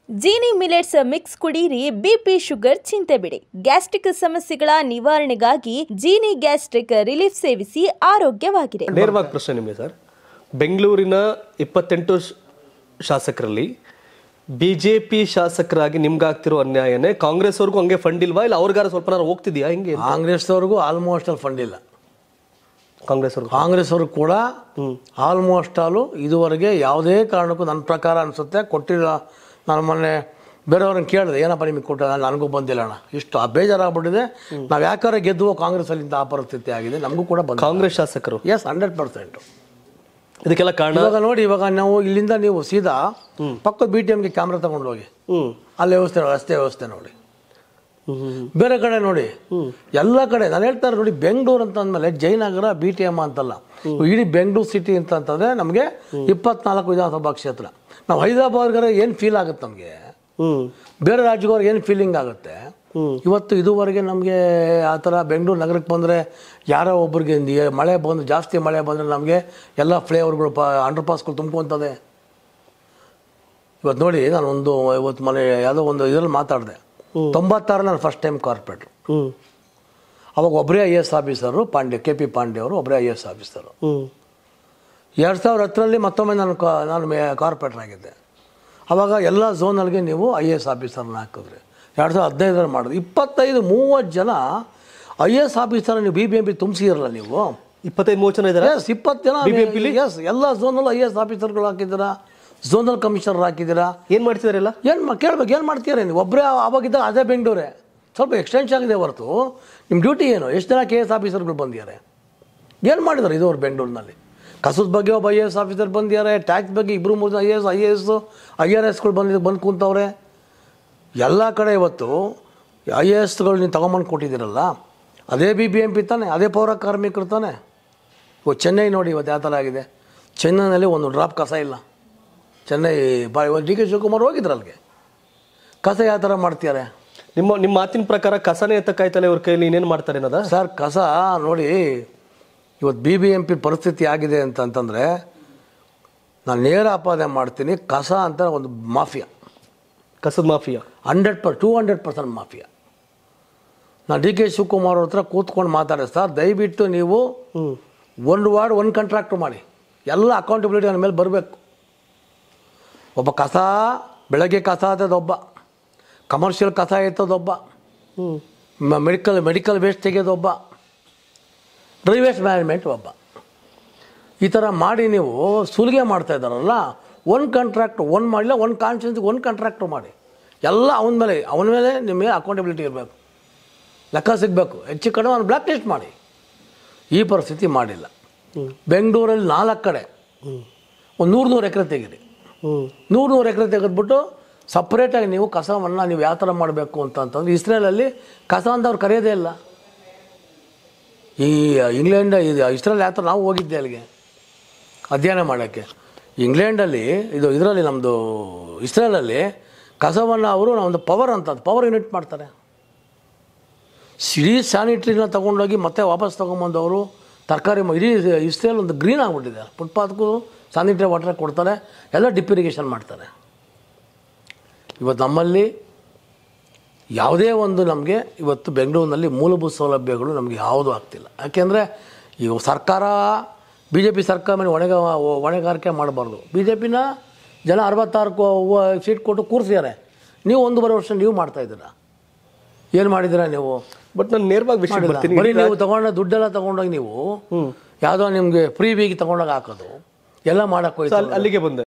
Jeeni millets mix ಕುಡೀರಿ BP sugar ಚಿಂತೆ ಬಿಡಿ ಗ್ಯಾಸ್ಟ್ರಿಕ್ ಸಮಸ್ಯೆಗಳ ನಿವಾರಣೆಗಾಗಿ ಜೀನಿ ಗ್ಯಾಸ್ಟ್ರಿಕ್ ರಿಲೀಫ್ ಸೇವಿಸಿ ಆರೋಗ್ಯವಾಗಿದೆ ನೇರವಾಗಿ ಪ್ರಶ್ನೆ ನಿಮಗೆ ಸರ್ ಬೆಂಗಳೂರಿನ ಇಪ್ಪತ್ತೆಂಟು ಶ- ಶಾಸಕರಲ್ಲಿ ಬಿ ಜೆ ಪಿ ಶಾಸಕರಾಗಿ ನಿಮ್ಗಾಗ್ತಿರೋ ಅನ್ಯಾಯನೇ ಕಾಂಗ್ರೆಸ್ ಅವ್ರಿಗೂ ಹಂಗೆ ಫಂಡ್ ಇಲ್ವಾ ಇಲ್ಲ ಅವ್ರಿಗಾರ ಸ್ವಲ್ಪ ನಾನು ಹೋಗ್ತಿದ್ಯಾ ಹಿಂಗೆ ಕಾಂಗ್ರೆಸ್ದವ್ರಿಗೂ ಆಲ್ಮೋಸ್ಟ್ ಅಲ್ಲಿ ಫಂಡ್ ಇಲ್ಲ ಕಾಂಗ್ರೆಸ್ ಅವ್ರಿಗೂ ಕಾಂಗ್ರೆಸ್ ಅವರು ಕೂಡ ಆಲ್ಮೋಸ್ಟ್ ಆಲು ಇದುವರೆಗೆ ಯಾವುದೇ ಕಾರಣಕ್ಕೂ ನನ್ನ ಪ್ರಕಾರ ಅನಿಸುತ್ತೆ ಕೊಟ್ಟಿಲ್ಲ ನಾನು ಮೊನ್ನೆ ಬೇರೆಯವ್ರನ್ನ ಕೇಳಿದೆ ಏನಪ್ಪ ನಿಮಗೆ ಕೊಟ್ಟ ನನಗೂ ಬಂದಿಲ್ಲ ಅಣ್ಣ ಇಷ್ಟು ಆ ಬೇಜಾರಾಗ್ಬಿಟ್ಟಿದೆ ನಾವು ಯಾಕಾರ ಗೆದ್ದುವೋ ಕಾಂಗ್ರೆಸ್ಸಲ್ಲಿಂದ ಆ ಪರಿಸ್ಥಿತಿ ಆಗಿದೆ ನಮಗೂ ಕೂಡ ಬಂದ ಕಾಂಗ್ರೆಸ್ ಶಾಸಕರು ಎಸ್ ಹಂಡ್ರೆಡ್ ಪರ್ಸೆಂಟು ಇದಕ್ಕೆಲ್ಲ ಕಾರಣ ಇವಾಗ ನೋಡಿ ಇವಾಗ ನಾವು ಇಲ್ಲಿಂದ ನೀವು ಸೀದಾ ಪಕ್ಕದ ಬಿ ಟಿ ಎಮ್ಗೆ ಕ್ಯಾಮ್ರಾ ತಗೊಂಡು ಹೋಗಿ ಹ್ಮ್ ಅಲ್ಲಿ ವ್ಯವಸ್ಥೆ ರಸ್ತೆ ವ್ಯವಸ್ಥೆ ನೋಡಿ ಹ್ಮ್, ಹ್ಮ್, ಬೇರೆ ಕಡೆ ನೋಡಿ ಎಲ್ಲ ಕಡೆ ನಾನು ಹೇಳ್ತಾರೆ ನೋಡಿ ಬೆಂಗಳೂರು ಅಂತ ಅಂದಮೇಲೆ ಜಯನಗರ ಬಿ ಟಿ ಎಮ್ ಅಂತಲ್ಲ ಇಡೀ ಬೆಂಗಳೂರು ಸಿಟಿ ಅಂತ ಅಂತಂದ್ರೆ ನಮಗೆ ಇಪ್ಪತ್ನಾಲ್ಕು ವಿಧಾನಸಭಾ ಕ್ಷೇತ್ರ ನಾವು ಹೈದರಾಬಾದ್ಗಾರೆ ಏನು ಫೀಲ್ ಆಗುತ್ತೆ ನಮಗೆ ಹ್ಮ್ ಬೇರೆ ರಾಜ್ಯದವ್ರಿಗೆ ಏನು ಫೀಲಿಂಗ್ ಆಗುತ್ತೆ ಇವತ್ತು ಇದುವರೆಗೆ ನಮಗೆ ಆ ಥರ ಬೆಂಗಳೂರು ನಗರಕ್ಕೆ ಬಂದರೆ ಯಾರೋ ಒಬ್ರಿಗೆ ನಿ- ಮಳೆ ಬಂದು ಜಾಸ್ತಿ ಮಳೆ ಬಂದರೆ ನಮಗೆ ಎಲ್ಲ ಫ್ಲೇವರ್ಗಳು ಪ ಅಂಡರ್ ಪಾಸ್ಗಳು ತುಂಬ್ಕೊತದೆ ಇವತ್ತು ನೋಡಿ ನಾನು ಒಂದು ಇವತ್ತು ಮನೆ ಯಾವುದೋ ಒಂದು ಇದರಲ್ಲಿ ಮಾತಾಡಿದೆ ತೊಂಬತ್ತಾರು ನಾನು ಫಸ್ಟ್ ಟೈಮ್ ಕಾರ್ಪೊರೇಟ್ರು ಹ್ಮ್ ಅವಾಗ ಒಬ್ಬರೇ I A S officer Pandey K P Pandey ಅವರು ಒಬ್ಬರೇ ಐ ಎ ಎಸ್ ಆಫೀಸರು ಹ್ಮ್ ಎರಡು ಸಾವಿರದ ಹತ್ತರಲ್ಲಿ ಮತ್ತೊಮ್ಮೆ ನಾನು ಕಾ ನಾನು ಮೇ ಕಾರ್ಪೊರೇಟರ್ ಆಗಿದ್ದೆ ಆವಾಗ ಎಲ್ಲ ಝೋನಲ್ಗೆ ನೀವು ಐ ಎ ಎಸ್ ಆಫೀಸರ್ನ ಹಾಕಿದ್ರಿ ಎರಡು ಸಾವಿರದ ಹದಿನೈದರಲ್ಲಿ ಮಾಡಿದ್ರಿ ಇಪ್ಪತ್ತೈದು ಮೂವತ್ತು ಜನ ಐ ಎ ಎಸ್ ಆಫೀಸರ್ ನೀವು ಬಿ ಬಿ ಎಂ ಪಿ ತುಂಬಿಸಿರಲ್ಲ ನೀವು ಇಪ್ಪತ್ತೈದು ಮೂವತ್ತು ಜನ ಇದಾರೆ ಎಸ್ ಇಪ್ಪತ್ತು ಜನ ಎಸ್ ಎಲ್ಲ ಝೋನಲ್ಲೂ ಐ ಎ ಎಸ್ ಆಫೀಸರ್ಗಳು ಹಾಕಿದ್ದೀರಾ ಝೋನಲ್ ಕಮಿಷನರ್ ಹಾಕಿದ್ದೀರಾ ಏನ್ ಮಾಡ್ತಿದಾರೆಲ್ಲ ಏನು ಮಾ ಕೇಳ್ಬೇಕು ಏನು ಮಾಡ್ತೀರಾ ನೀವು ಒಬ್ಬರೇ ಅವಾಗಿದ್ದಾಗ ಅದೇ ಬೆಂಗಳೂರೇ ಸ್ವಲ್ಪ ಎಕ್ಸ್ಟೆನ್ಷನ್ ಆಗಿದೆ ಹೊರತು ನಿಮ್ಮ ಡ್ಯೂಟಿ ಏನು ಎಷ್ಟು ಜನ ಕೆ ಎಸ್ ಆಫೀಸರ್ಗಳು ಬಂದಿದ್ದಾರೆ ಏನು ಮಾಡಿದ್ದಾರೆ ಇದುವರೆಗೆ ಬೆಂಗಳೂರಿನಲ್ಲಿ ಕಸದ ಬಗ್ಗೆ ಒಬ್ಬ ಐ ಎ ಎಸ್ ಆಫೀಸರ್ ಬಂದಿದ್ದಾರೆ ಟ್ಯಾಕ್ಸ್ ಬಗ್ಗೆ ಇಬ್ಬರು ಮೂರು ಜನ I A S I A S I R ಎಸ್ಗಳು ಬಂದು ಬಂದು ಕೂತವ್ರೆ ಎಲ್ಲ ಕಡೆ ಇವತ್ತು ಐ ಎ ಎಸ್ಗಳು ನೀವು ತೊಗೊಂಬಂದು ಕೊಟ್ಟಿದ್ದೀರಲ್ಲ ಅದೇ ಬಿ ಬಿ ಎಂ ಪಿ ತಾನೆ ಅದೇ ಪೌರ ಕಾರ್ಮಿಕರು ತಾನೆ ಇವತ್ತು ಚೆನ್ನೈ ನೋಡಿ ಇವತ್ತು ಯಾವ ಥರ ಆಗಿದೆ ಚೆನ್ನೈನಲ್ಲಿ ಒಂದು ಡ್ರಾಪ್ ಕಸ ಇಲ್ಲ ಚೆನ್ನೈ ಬಾ ಇವತ್ತು ಡಿ ಕೆ ಶಿವಕುಮಾರ್ ಹೋಗಿದ್ರು ಅಲ್ಲಿಗೆ ಕಸ ಯಾವ ಥರ ಮಾಡ್ತಿದ್ದಾರೆ ನಿಮ್ಮ ನಿಮ್ಮ ಮಾತಿನ ಪ್ರಕಾರ ಕಸನೇ ಎತ್ತಕ್ಕಾಯ್ತಲ್ಲ ಇವ್ರ ಕೈಲಿ ಇನ್ನೇನು ಮಾಡ್ತಾರೆ ಅನ್ನೋದ ಸರ್ ಕಸ ನೋಡಿ ಇವತ್ತು ಬಿ ಬಿ ಎಂ ಪಿ ಪರಿಸ್ಥಿತಿ ಆಗಿದೆ ಅಂತಂತಂದರೆ ನಾನು ನೇರ ಅಪಾದನೆ ಮಾಡ್ತೀನಿ ಕಸ ಅಂತ ಒಂದು ಮಾಫಿಯಾ ಕಸದ mafia hundred per two hundred percent mafia ನಾನು ಡಿ ಕೆ ಶಿವಕುಮಾರ್ ಅವ್ರ ಹತ್ರ ಕೂತ್ಕೊಂಡು ಮಾತಾಡಿದೆ ಸರ್ ದಯವಿಟ್ಟು ನೀವು ಹ್ಮ್ ಒಂದು ವಾರ್ಡ್ ಒಂದು ಕಾಂಟ್ರಾಕ್ಟ್ ಮಾಡಿ ಎಲ್ಲ ಅಕೌಂಟಬಿಲಿಟಿ ನನ್ನ ಮೇಲೆ ಬರಬೇಕು ಒಬ್ಬ ಕಸ ಬೆಳಗ್ಗೆ ಕಸ ಒಬ್ಬ ಕಮರ್ಷಿಯಲ್ ಕಸ ಎತ್ತೋದೊಬ್ಬ ಹ್ಮ್ ಮೆಡಿಕಲ್ ಮೆಡಿಕಲ್ ವೇಸ್ಟ್ ತೆಗೆಯೋದೊಬ್ಬ ಡ್ರೈ ವೇಸ್ಟ್ ಮ್ಯಾನೇಜ್ಮೆಂಟ್ ಒಬ್ಬ ಈ ಥರ ಮಾಡಿ ನೀವು ಸುಲಿಗೆ ಮಾಡ್ತಾ ಇದ್ದಾರಲ್ಲ ಒಂದು ಕಾಂಟ್ರಾಕ್ಟ್ ಒಂದು ಮಾಡಿಲ್ಲ ಒಂದು ಕಾನ್ಶಿಯನ್ಸ್ ಒಂದು ಕಾಂಟ್ರಾಕ್ಟು ಮಾಡಿ ಎಲ್ಲ ಅವನ ಮೇಲೆ ಅವನ ಮೇಲೆ ನಿಮ್ಮ ಮೇಲೆ ಅಕೌಂಟಬಿಲಿಟಿ ಇರಬೇಕು ಲೆಕ್ಕ ಸಿಗಬೇಕು ಹೆಚ್ಚು ಕಡೆ ಅವ್ನು ಬ್ಲ್ಯಾಕ್ ಲಿಸ್ಟ್ ಮಾಡಿ ಈ ಪರಿಸ್ಥಿತಿ ಮಾಡಿಲ್ಲ ಬೆಂಗಳೂರಲ್ಲಿ ನಾಲ್ಕು ಕಡೆ ಒಂದು ನೂರು ನೂರು ಎಕರೆ ತೆಗೀರಿ ಹ್ಮ್ ನೂರು ನೂರು ಎಕರೆ ತೆಗೆದ್ಬಿಟ್ಟು ಸಪ್ರೇಟಾಗಿ ನೀವು ಕಸವನ್ನು ನೀವು ಯಾವ ಥರ ಮಾಡಬೇಕು ಅಂತ ಅಂತಂದ್ರೆ ಇಸ್ರೇಲಲ್ಲಿ ಕಸ ಅಂತ ಅವ್ರು ಕರೆಯೋದೇ ಇಲ್ಲ ಈ ಇಂಗ್ಲೆಂಡ್ ಇದು ಇಸ್ರೇಲ್ ಯಾವ ಥರ ನಾವು ಹೋಗಿದ್ದೆ ಅಲ್ಲಿಗೆ ಅಧ್ಯಯನ ಮಾಡೋಕ್ಕೆ ಇಂಗ್ಲೆಂಡಲ್ಲಿ ಇದು ಇದರಲ್ಲಿ ನಮ್ಮದು ಇಸ್ರೇಲಲ್ಲಿ ಕಸವನ್ನು ಅವರು ಒಂದು ಪವರ್ ಅಂತ ಪವರ್ ಯೂನಿಟ್ ಮಾಡ್ತಾರೆ ಇಡೀ ಸ್ಯಾನಿಟ್ರಿನ ತೊಗೊಂಡೋಗಿ ಮತ್ತೆ ವಾಪಸ್ ತೊಗೊಂಬಂದವರು ತರಕಾರಿ ಮ- ಇಡೀ ಇಸ್ರೇಲ್ ಒಂದು ಗ್ರೀನ್ ಆಗಿಬಿಟ್ಟಿದೆ ಫುಟ್ಪಾತ್ಗೂ ಸ್ಯಾನಿಟರಿ ವಾಟರ್ ಕೊಡ್ತಾರೆ ಎಲ್ಲ ಡಿಪ್ ಇರಿಗೇಷನ್ ಮಾಡ್ತಾರೆ ಇವತ್ತು ನಮ್ಮಲ್ಲಿ ಯಾವುದೇ ಒಂದು ನಮಗೆ ಇವತ್ತು ಬೆಂಗಳೂರಿನಲ್ಲಿ ಮೂಲಭೂತ ಸೌಲಭ್ಯಗಳು ನಮಗೆ ಯಾವುದೂ ಆಗ್ತಿಲ್ಲ ಯಾಕೆಂದರೆ ಈಗ ಸರ್ಕಾರ ಬಿ ಜೆ ಪಿ ಸರ್ಕಾರ ಮೇಲೆ ಹೊಣೆಗ ಹೊಣೆಗಾರಿಕೆ ಮಾಡಬಾರ್ದು ಬಿ ಜೆ ಪಿನ ಜನ ಅರವತ್ತಾರು ಸೀಟ್ ಕೊಟ್ಟು ಕೂರಿಸಿದ್ದಾರೆ ನೀವು ಒಂದೂವರೆ ವರ್ಷ ನೀವು ಮಾಡ್ತಾಯಿದ್ದೀರಾ ಏನು ಮಾಡಿದ್ದೀರಾ ನೀವು ಬಟ್ ನಾನು ನೇರವಾಗಿ ವಿಷಯ ಮಾಡಿಲ್ಲ. ಬರ್ತೀನಿ ಬರೀ ನೀವು ತಗೊಂಡ ದುಡ್ಡೆಲ್ಲ ತಗೊಂಡೋಗಿ ನೀವು ಯಾವುದೋ ನಿಮಗೆ ಫ್ರೀ ಬೀಗಿ ತಗೊಂಡೋಗಿ ಹಾಕೋದು ಎಲ್ಲ ಮಾಡಕ್ಕೆ ಸೊ ಹೋಯ್ತು ಅಲ್ಲಿ- ಅಲ್ಲಿಗೆ ಬಂದೆ